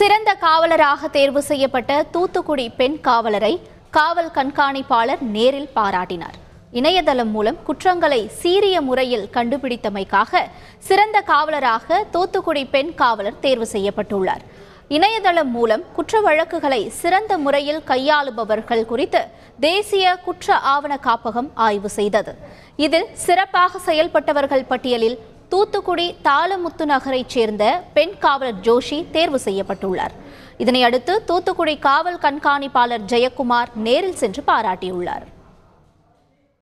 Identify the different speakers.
Speaker 1: சிறந்த காவலராக தேர்வு செய்யப்பட்ட தூத்துக்குடி பெண் காவலரை காவல் கண்காணிப்பாளர் நேரில் பாராட்டினார் இணையதளம் மூலம் குற்றங்களை சீரிய முறையில் கண்டுபிடித்தமைக்காக சிறந்த காவலராக தூத்துக்குடி பெண் காவலர் தேர்வு செய்யப்பட்டுள்ளார் இணையதளம் மூலம் குற்ற வழக்குகளை சிறந்த முறையில் கையாளுபவர்கள் குறித்து தேசிய குற்ற ஆவண காப்பகம் ஆய்வு செய்தது இதில் சிறப்பாக செயல்பட்டவர்கள் பட்டியலில் தூத்துக்குடி தாளமுத்து நகரைச் சேர்ந்த பெண் காவலர் ஜோஷி தேர்வு செய்யப்பட்டுள்ளார் இதனையடுத்து தூத்துக்குடி காவல் கண்காணிப்பாளர் ஜெயக்குமார் நேரில் சென்று பாராட்டியுள்ளார்